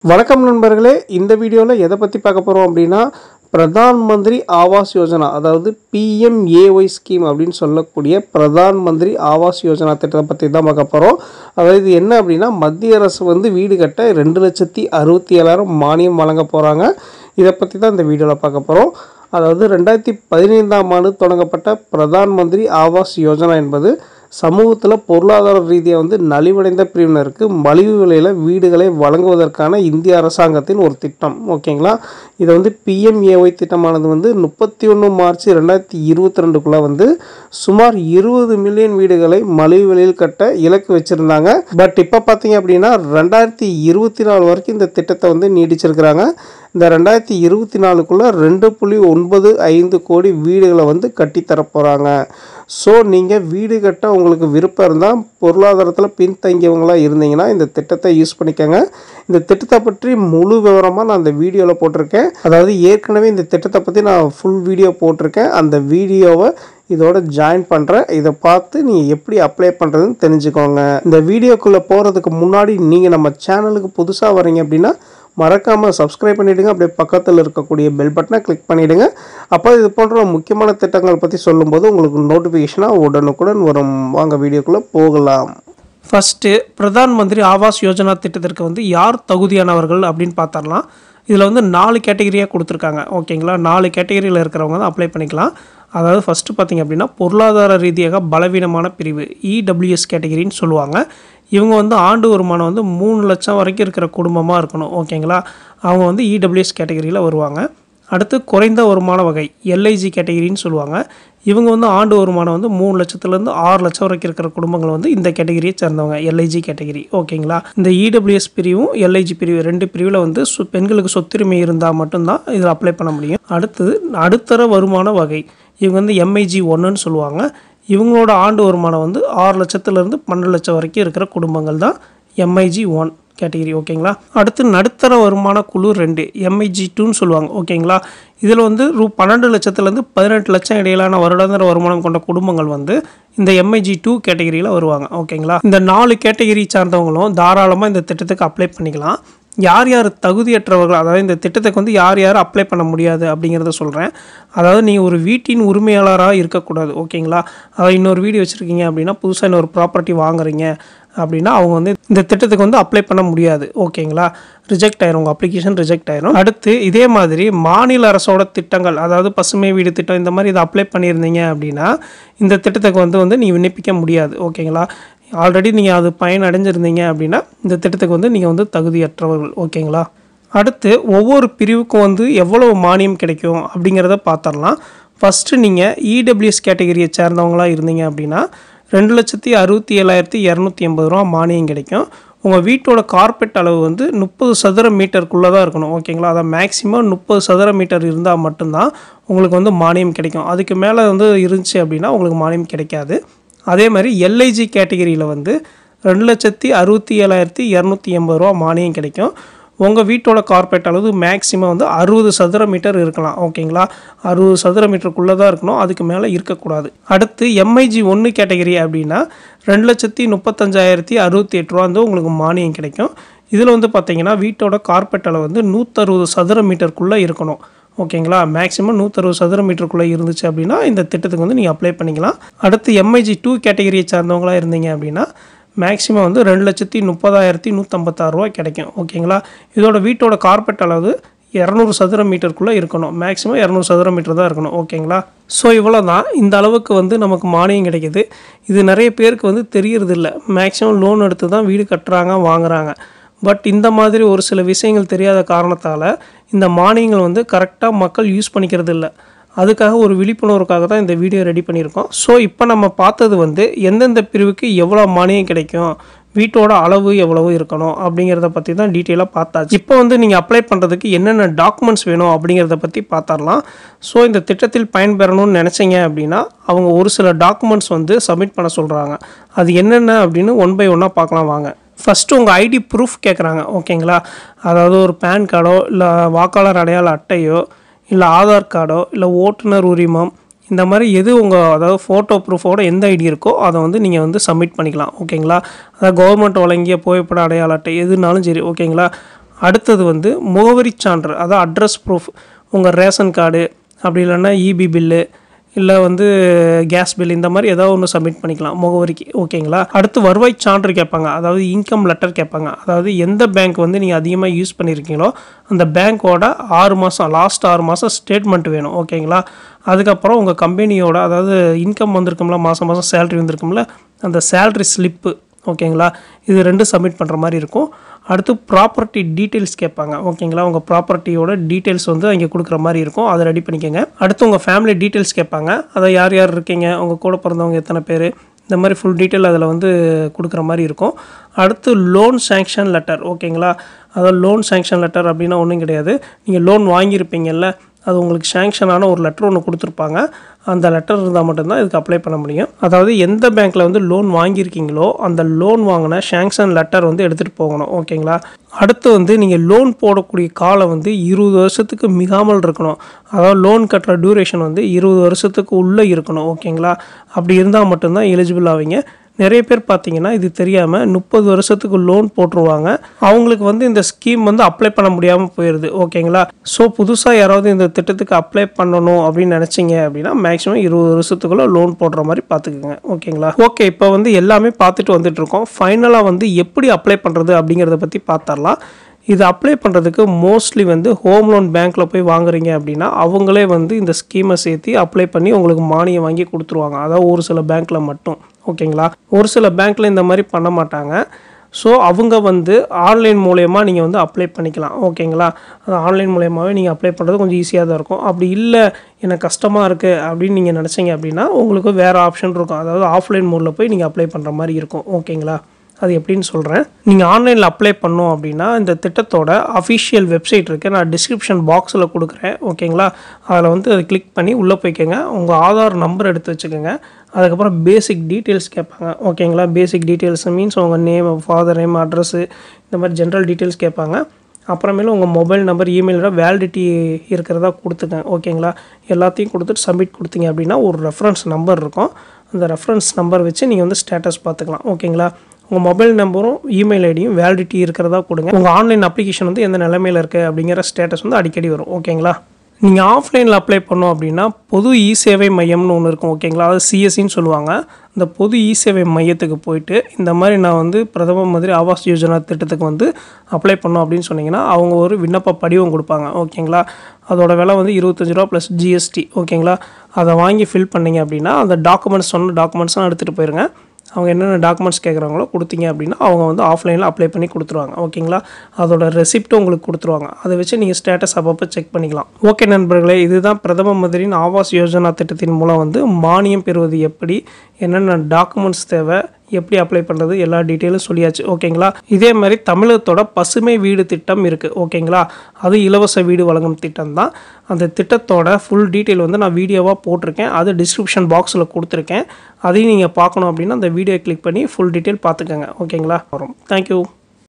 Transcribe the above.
வணக்கம் நண்பர்களே இந்த வீடியோவில் எதை பற்றி பார்க்க போகிறோம் அப்படின்னா பிரதான் மந்திரி ஆவாஸ் யோஜனா அதாவது பிஎம்ஏஒய் ஸ்கீம் அப்படின்னு சொல்லக்கூடிய பிரதான் மந்திரி ஆவாஸ் யோஜனா திட்டத்தை பற்றி தான் பார்க்க போகிறோம் அதாவது இது என்ன அப்படின்னா மத்திய அரசு வந்து வீடு கட்ட ரெண்டு லட்சத்தி அறுபத்தி ஏழாயிரம் மானியம் வழங்க போகிறாங்க இதை பற்றி தான் இந்த வீடியோவில் பார்க்க போகிறோம் அதாவது ரெண்டாயிரத்தி பதினைந்தாம் ஆண்டு தொடங்கப்பட்ட பிரதான் மந்திரி ஆவாஸ் யோஜனா என்பது சமூகத்தில் பொருளாதார ரீதியாக வந்து நலிவடைந்த பிரிவினருக்கு மலிவு விலையில் வீடுகளை வழங்குவதற்கான இந்திய அரசாங்கத்தின் ஒரு திட்டம் ஓகேங்களா இதை வந்து பிஎம்ஏஒய் திட்டமானது வந்து முப்பத்தி ஒன்று மார்ச் ரெண்டாயிரத்தி இருபத்தி ரெண்டுக்குள்ளே வந்து சுமார் இருபது மில்லியன் வீடுகளை மலிவு விலையில் கட்ட இலக்கு வச்சுருந்தாங்க பட் இப்போ பார்த்தீங்க அப்படின்னா ரெண்டாயிரத்தி இருபத்தி நாலு வரைக்கும் இந்த திட்டத்தை வந்து நீடிச்சிருக்கிறாங்க இந்த ரெண்டாயிரத்தி இருபத்தி நாலுக்குள்ளே ரெண்டு புள்ளி ஒன்பது ஐந்து கோடி வீடுகளை வந்து கட்டித்தர போகிறாங்க ஸோ நீங்கள் வீடு கட்ட உங்களுக்கு விருப்பம் இருந்தால் பொருளாதாரத்தில் பின்தங்கியவங்களாக இருந்தீங்கன்னா இந்த திட்டத்தை யூஸ் பண்ணிக்கோங்க இந்த திட்டத்தை பற்றி முழு விவரமாக நான் அந்த வீடியோவில் போட்டிருக்கேன் அதாவது ஏற்கனவே இந்த திட்டத்தை பற்றி நான் ஃபுல் வீடியோ போட்டிருக்கேன் அந்த வீடியோவை இதோட ஜாயின் பண்ணுறேன் இதை பார்த்து நீங்கள் எப்படி அப்ளை பண்ணுறதுன்னு தெரிஞ்சுக்கோங்க இந்த வீடியோக்குள்ளே போகிறதுக்கு முன்னாடி நீங்கள் நம்ம சேனலுக்கு புதுசாக வரீங்க அப்படின்னா மறக்காமல் சப்ஸ்கிரைப் பண்ணிவிடுங்க அப்படியே பக்கத்தில் இருக்கக்கூடிய பெல் பட்டனை கிளிக் பண்ணிவிடுங்க அப்போ இது போன்ற முக்கியமான திட்டங்கள் பற்றி சொல்லும்போது உங்களுக்கு நோட்டிஃபிகேஷனாக உடனுக்குடன் வரும் வாங்க வீடியோக்குள்ளே போகலாம் ஃபஸ்ட்டு பிரதான் மந்திரி ஆவாஸ் யோஜனா திட்டத்திற்கு வந்து யார் தகுதியானவர்கள் அப்படின்னு பார்த்தரலாம் இதில் வந்து நாலு கேட்டகரியாக கொடுத்துருக்காங்க ஓகேங்களா நாலு கேட்டகரியில் இருக்கிறவங்க தான் அப்ளை பண்ணிக்கலாம் அதாவது ஃபஸ்ட்டு பார்த்திங்க அப்படின்னா பொருளாதார ரீதியாக பலவீனமான பிரிவு இடபிள்யூஎஸ் கேட்டகரின்னு சொல்லுவாங்க இவங்க வந்து ஆண்டு வருமானம் வந்து மூணு லட்சம் வரைக்கும் இருக்கிற குடும்பமாக இருக்கணும் ஓகேங்களா அவங்க வந்து இடபிள்யூஎஸ் கேட்டகரியில் வருவாங்க அடுத்து குறைந்த வருமான வகை எல்ஐஜி கேட்டகரின்னு சொல்லுவாங்க இவங்க வந்து ஆண்டு வருமானம் வந்து மூணு லட்சத்துலேருந்து ஆறு லட்சம் வரைக்கும் இருக்கிற குடும்பங்கள் வந்து இந்த கேட்டகரியை சேர்ந்தவங்க எல்ஐஜி கேட்டகரி ஓகேங்களா இந்த இடபிள்யூஎஸ் பிரிவும் எல்ஐஜி பிரிவு ரெண்டு பிரிவில் வந்து சு- பெண்களுக்கு சொத்துரிமை இருந்தால் மட்டும்தான் இதில் அப்ளை பண்ண முடியும் அடுத்தது நடுத்தர வருமான வகை இவங்க வந்து எம்ஐஜி ஒன்றுன்னு சொல்லுவாங்க இவங்களோட ஆண்டு வருமானம் வந்து ஆறு லட்சத்துலேருந்து பன்னெண்டு லட்சம் வரைக்கும் இருக்கிற குடும்பங்கள் தான் எம்ஐஜி ஒன் கேட்டகரி ஓகேங்களா அடுத்து நடுத்தர வருமான குழு ரெண்டு எம்ஐஜி டூன்னு சொல்லுவாங்க ஓகேங்களா இதில் வந்து ரூ பன்னெண்டு லட்சத்துலேருந்து பதினெட்டு லட்சம் இடையிலான வருடாந்திர வருமானம் கொண்ட குடும்பங்கள் வந்து இந்த எம்ஐஜி டூ கேட்டகரியில் வருவாங்க ஓகேங்களா இந்த நாலு கேட்டகரி சார்ந்தவங்களும் தாராளமாக இந்த திட்டத்துக்கு அப்ளை பண்ணிக்கலாம் யார் யார் தகுதியற்றவர்கள் அதாவது இந்த திட்டத்துக்கு வந்து யார் யார் அப்ளை பண்ண முடியாது அப்படிங்கிறத சொல்கிறேன் அதாவது நீங்கள் ஒரு வீட்டின் உரிமையாளராக இருக்கக்கூடாது ஓகேங்களா அதாவது இன்னொரு வீடு வச்சுருக்கீங்க அப்படின்னா புதுசாக இன்னொரு ப்ராப்பர்ட்டி வாங்குறீங்க அப்படின்னா அவங்க வந்து இந்த திட்டத்துக்கு வந்து அப்ளை பண்ண முடியாது ஓகேங்களா ரிஜெக்ட் ஆயிரும் உங்கள் அப்ளிகேஷன் ரிஜெக்ட் ஆயிரும் அடுத்து இதே மாதிரி மாநில அரசோட திட்டங்கள் அதாவது பசுமை வீடு திட்டம் இந்த மாதிரி இதை அப்ளை பண்ணியிருந்தீங்க அப்படின்னா இந்த திட்டத்துக்கு வந்து வந்து நீங்கள் விண்ணப்பிக்க முடியாது ஓகேங்களா ஆல்ரெடி நீங்கள் அது பயன் அடைஞ்சிருந்தீங்க அப்படின்னா இந்த திட்டத்துக்கு வந்து நீங்கள் வந்து தகுதியற்றவர்கள் ஓகேங்களா அடுத்து ஒவ்வொரு பிரிவுக்கும் வந்து எவ்வளவு மானியம் கிடைக்கும் அப்படிங்கிறத பார்த்துடலாம் ஃபஸ்ட்டு நீங்கள் இடபிள்யூஎஸ் கேட்டகரியை சேர்ந்தவங்களா இருந்தீங்க அப்படின்னா ரெண்டு லட்சத்தி அறுபத்தி ஏழாயிரத்தி இரநூத்தி எண்பது ரூபா மானியம் கிடைக்கும் உங்கள் வீட்டோட கார்பெட் அளவு வந்து முப்பது சதுர மீட்டருக்குள்ளே தான் இருக்கணும் ஓகேங்களா அதான் மேக்ஸிமம் முப்பது சதுர மீட்டர் இருந்தால் மட்டும்தான் உங்களுக்கு வந்து மானியம் கிடைக்கும் அதுக்கு மேலே வந்து இருந்துச்சு அப்படின்னா உங்களுக்கு மானியம் கிடைக்காது அதே மாதிரி எல்ஐஜி கேட்டகரியில் வந்து ரெண்டு லட்சத்தி அறுபத்தி ஏழாயிரத்தி இரநூத்தி எண்பது ரூபா மானியம் கிடைக்கும் உங்கள் வீட்டோட கார்பெட் அளவு மேக்ஸிமம் வந்து அறுபது சதுர மீட்டர் இருக்கலாம் ஓகேங்களா அறுபது சதுர மீட்டருக்குள்ளே தான் இருக்கணும் அதுக்கு மேலே இருக்கக்கூடாது அடுத்து எம்ஐஜி ஒன்று கேட்டகரி அப்படின்னா ரெண்டு லட்சத்தி முப்பத்தஞ்சாயிரத்தி அறுபத்தி எட்டு ரூபா வந்து உங்களுக்கு மானியம் கிடைக்கும் இதில் வந்து பார்த்தீங்கன்னா வீட்டோட கார்பெட் அளவு வந்து நூற்றறுபது சதுர மீட்டருக்குள்ளே இருக்கணும் ஓகேங்களா மேக்ஸிமம் நூற்றறுபது சதுர மீட்டருக்குள்ளே இருந்துச்சு அப்படின்னா இந்த திட்டத்துக்கு வந்து நீங்கள் அப்ளை பண்ணிக்கலாம் அடுத்து எம்ஐஜி டூ கேட்டகரியை சார்ந்தவங்களா இருந்தீங்க அப்படின்னா மேக்ஸிமம் வந்து ரெண்டு லட்சத்தி முப்பதாயிரத்தி நூற்றம்பத்தாறு ரூபா கிடைக்கும் ஓகேங்களா இதோட வீட்டோட கார்பெட் அளவு இரநூறு சதுர மீட்டருக்குள்ளே இருக்கணும் மேக்ஸிமம் இரநூறு சதுர மீட்டர் தான் இருக்கணும் ஓகேங்களா ஸோ இவ்வளோ தான் இந்த அளவுக்கு வந்து நமக்கு மானியம் கிடைக்குது இது நிறைய பேருக்கு வந்து தெரியறதில்ல மேக்ஸிமம் லோன் எடுத்து தான் வீடு கட்டுறாங்க வாங்குறாங்க பட் இந்த மாதிரி ஒரு சில விஷயங்கள் தெரியாத காரணத்தால் இந்த மானியங்கள் வந்து கரெக்டாக மக்கள் யூஸ் பண்ணிக்கிறது இல்லை அதுக்காக ஒரு விழிப்புணர்வுக்காக தான் இந்த வீடியோ ரெடி பண்ணியிருக்கோம் ஸோ இப்போ நம்ம பார்த்தது வந்து எந்தெந்த பிரிவுக்கு எவ்வளோ மானியம் கிடைக்கும் வீட்டோட அளவு எவ்வளவு இருக்கணும் அப்படிங்கிறத பற்றி தான் டீட்டெயிலாக பார்த்தாச்சு இப்போ வந்து நீங்கள் அப்ளை பண்ணுறதுக்கு என்னென்ன டாக்குமெண்ட்ஸ் வேணும் அப்படிங்கிறத பற்றி பார்த்துடலாம் ஸோ இந்த திட்டத்தில் பயன்பெறணும்னு நினச்சிங்க அப்படின்னா அவங்க ஒரு சில டாக்குமெண்ட்ஸ் வந்து சப்மிட் பண்ண சொல்கிறாங்க அது என்னென்ன அப்படின்னு ஒன் பை ஒன்னாக பார்க்கலாம் வாங்க ஃபஸ்ட்டு உங்கள் ஐடி ப்ரூஃப் கேட்குறாங்க ஓகேங்களா அதாவது ஒரு பேன் கார்டோ இல்லை வாக்காளர் அடையாள அட்டையோ இல்லை ஆதார் கார்டோ இல்லை ஓட்டுநர் உரிமம் இந்த மாதிரி எது உங்கள் அதாவது ஃபோட்டோ ப்ரூஃபோட எந்த ஐடி இருக்கோ அதை வந்து நீங்கள் வந்து சப்மிட் பண்ணிக்கலாம் ஓகேங்களா அதாவது கவர்மெண்ட் வழங்கிய புகைப்பட அடையாள அட்டை எதுனாலும் சரி ஓகேங்களா அடுத்தது வந்து முகவரி சான்று அதாவது அட்ரஸ் ப்ரூஃப் உங்கள் ரேஷன் கார்டு அப்படி இல்லைன்னா இபி பில்லு இல்லை வந்து கேஸ் பில் இந்த மாதிரி ஏதாவது ஒன்று சப்மிட் பண்ணிக்கலாம் முகவரிக்கு ஓகேங்களா அடுத்து வருவாய் சான்று கேட்பாங்க அதாவது இன்கம் லெட்டர் கேட்பாங்க அதாவது எந்த பேங்க் வந்து நீங்கள் அதிகமாக யூஸ் பண்ணியிருக்கீங்களோ அந்த பேங்க்கோட ஆறு மாதம் லாஸ்ட் ஆறு மாதம் ஸ்டேட்மெண்ட் வேணும் ஓகேங்களா அதுக்கப்புறம் உங்கள் கம்பெனியோட அதாவது இன்கம் வந்திருக்கும்ல மாதம் மாதம் சேலரி வந்திருக்கும்ல அந்த சேலரி ஸ்லிப்பு ஓகேங்களா இது ரெண்டும் சப்மிட் பண்ணுற மாதிரி இருக்கும் அடுத்து ப்ராப்பர்ட்டி டீட்டெயில்ஸ் கேட்பாங்க ஓகேங்களா உங்கள் ப்ராப்பர்ட்டியோட டீட்டெயில்ஸ் வந்து அங்கே கொடுக்குற மாதிரி இருக்கும் அதை ரெடி பண்ணிக்கோங்க அடுத்து உங்கள் ஃபேமிலி டீட்டெயில்ஸ் கேட்பாங்க அதை யார் யார் இருக்கீங்க உங்கள் கூட பிறந்தவங்க எத்தனை பேர் இந்த மாதிரி ஃபுல் டீட்டெயில் அதில் வந்து கொடுக்குற மாதிரி இருக்கும் அடுத்து லோன் சேங்ஷன் லெட்டர் ஓகேங்களா அதாவது லோன் சேங்ஷன் லெட்டர் அப்படின்னா ஒன்றும் கிடையாது நீங்கள் லோன் வாங்கியிருப்பீங்கல்ல அது உங்களுக்கு சேங்ஷன் ஆன ஒரு லெட்டர் ஒன்று கொடுத்துருப்பாங்க அந்த லெட்டர் இருந்தால் மட்டும்தான் இதுக்கு அப்ளை பண்ண முடியும் அதாவது எந்த பேங்க்கில் வந்து லோன் வாங்கியிருக்கீங்களோ அந்த லோன் வாங்கின சேங்ஷன் லெட்டர் வந்து எடுத்துகிட்டு போகணும் ஓகேங்களா அடுத்து வந்து நீங்கள் லோன் போடக்கூடிய காலம் வந்து இருபது வருஷத்துக்கு மிகாமல் இருக்கணும் அதாவது லோன் கட்டுற டியூரேஷன் வந்து இருபது வருஷத்துக்கு உள்ளே இருக்கணும் ஓகேங்களா அப்படி இருந்தால் மட்டும்தான் எலிஜிபிள் ஆவீங்க நிறைய பேர் பார்த்தீங்கன்னா இது தெரியாமல் முப்பது வருஷத்துக்கு லோன் போட்டுருவாங்க அவங்களுக்கு வந்து இந்த ஸ்கீம் வந்து அப்ளை பண்ண முடியாமல் போயிடுது ஓகேங்களா ஸோ புதுசாக யாராவது இந்த திட்டத்துக்கு அப்ளை பண்ணணும் அப்படின்னு நினச்சிங்க அப்படின்னா மேக்ஸிமம் இருபது வருஷத்துக்குள்ள லோன் போடுற மாதிரி பார்த்துக்குங்க ஓகேங்களா ஓகே இப்போ வந்து எல்லாமே பார்த்துட்டு வந்துட்டு இருக்கோம் ஃபைனலாக வந்து எப்படி அப்ளை பண்ணுறது அப்படிங்கிறத பற்றி பார்த்தரலாம் இது அப்ளை பண்ணுறதுக்கு மோஸ்ட்லி வந்து ஹோம் லோன் பேங்க்கில் போய் வாங்குறீங்க அப்படின்னா அவங்களே வந்து இந்த ஸ்கீமை சேர்த்து அப்ளை பண்ணி உங்களுக்கு மானியம் வாங்கி கொடுத்துருவாங்க அதாவது ஒரு சில பேங்க்கில் மட்டும் ஓகேங்களா ஒரு சில பேங்க்கில் இந்த மாதிரி பண்ண மாட்டாங்க ஸோ அவங்க வந்து ஆன்லைன் மூலயமா நீங்கள் வந்து அப்ளை பண்ணிக்கலாம் ஓகேங்களா அது ஆன்லைன் மூலயமாவே நீங்கள் அப்ளை பண்ணுறது கொஞ்சம் ஈஸியாக தான் இருக்கும் அப்படி இல்லை எனக்கு கஷ்டமாக இருக்குது அப்படின்னு நீங்கள் நினச்சிங்க அப்படின்னா உங்களுக்கு வேறு ஆப்ஷன் இருக்கும் அதாவது ஆஃப்லைன் மோடில் போய் நீங்கள் அப்ளை பண்ணுற மாதிரி இருக்கும் ஓகேங்களா அது எப்படின்னு சொல்கிறேன் நீங்கள் ஆன்லைனில் அப்ளை பண்ணோம் அப்படின்னா இந்த திட்டத்தோட அஃபிஷியல் வெப்சைட் இருக்குது நான் டிஸ்கிரிப்ஷன் பாக்ஸில் கொடுக்குறேன் ஓகேங்களா அதில் வந்து அதை கிளிக் பண்ணி உள்ளே போய்க்கோங்க உங்கள் ஆதார் நம்பர் எடுத்து வச்சுக்கோங்க அதுக்கப்புறம் பேசிக் டீட்டெயில்ஸ் கேட்பாங்க ஓகேங்களா பேசிக் டீட்டெயில்ஸ் மீன்ஸ் உங்கள் நேம் ஃபாதர் நேம் அட்ரஸ்ஸு இந்த மாதிரி ஜென்ரல் டீட்டெயில்ஸ் கேட்பாங்க அப்புறமேலும் உங்கள் மொபைல் நம்பர் இமெயிலோட வேலிடிட்டி இருக்கிறதா கொடுத்துங்க ஓகேங்களா எல்லாத்தையும் கொடுத்துட்டு சப்மிட் கொடுத்தீங்க அப்படின்னா ஒரு ரெஃபரன்ஸ் நம்பர் இருக்கும் அந்த ரெஃபரன்ஸ் நம்பர் வச்சு நீங்கள் வந்து ஸ்டேட்டஸ் பார்த்துக்கலாம் ஓகேங்களா உங்கள் மொபைல் நம்பரும் இமெயில் ஐடியும் வேலிடிட்டி இருக்கிறதா கொடுங்க உங்கள் ஆன்லைன் அப்ளிகேஷன் வந்து எந்த நிலைமையில் இருக்குது அப்படிங்கிற ஸ்டேட்டஸ் வந்து அடிக்கடி வரும் ஓகேங்களா நீங்கள் ஆஃப்லைனில் அப்ளை பண்ணோம் அப்படின்னா பொது இ சேவை மையம்னு ஒன்று இருக்கும் ஓகேங்களா அது சிஎஸ்சின்னு சொல்லுவாங்க இந்த பொது இ சேவை மையத்துக்கு போயிட்டு இந்த மாதிரி நான் வந்து பிரதம மந்திரி ஆவாஸ் யோஜனா திட்டத்துக்கு வந்து அப்ளை பண்ணோம் அப்படின்னு சொன்னீங்கன்னா அவங்க ஒரு விண்ணப்ப படிவம் கொடுப்பாங்க ஓகேங்களா அதோட விலை வந்து இருபத்தஞ்சி ரூபா ப்ளஸ் ஜிஎஸ்டி ஓகேங்களா அதை வாங்கி ஃபில் பண்ணீங்க அப்படின்னா அந்த டாக்குமெண்ட்ஸ் சொன்ன டாக்குமெண்ட்ஸ்லாம் எடுத்துகிட்டு போயிருங்க அவங்க என்னென்ன டாக்குமெண்ட்ஸ் கேட்குறாங்களோ கொடுத்தீங்க அப்படின்னா அவங்க வந்து ஆஃப்லைனில் அப்ளை பண்ணி கொடுத்துருவாங்க ஓகேங்களா அதோட ரெசிப்ட்டும் உங்களுக்கு கொடுத்துருவாங்க அதை வச்சு நீங்கள் ஸ்டேட்டஸ் அப்பப்போ செக் பண்ணிக்கலாம் ஓகே நண்பர்களே இதுதான் பிரதம மந்திரியின் ஆவாஸ் யோஜனா திட்டத்தின் மூலம் வந்து மானியம் பெறுவது எப்படி என்னென்ன டாக்குமெண்ட்ஸ் தேவை எப்படி அப்ளை பண்ணுறது எல்லா டீட்டெயிலும் சொல்லியாச்சு ஓகேங்களா இதே மாதிரி தமிழகத்தோட பசுமை வீடு திட்டம் இருக்குது ஓகேங்களா அது இலவச வீடு வழங்கும் திட்டம் தான் அந்த திட்டத்தோட ஃபுல் டீட்டெயில் வந்து நான் வீடியோவாக போட்டிருக்கேன் அது டிஸ்கிரிப்ஷன் பாக்ஸில் கொடுத்துருக்கேன் அதையும் நீங்கள் பார்க்கணும் அப்படின்னா அந்த வீடியோ கிளிக் பண்ணி ஃபுல் டீட்டெயில் பார்த்துக்கோங்க ஓகேங்களா வரும் தேங்க்யூ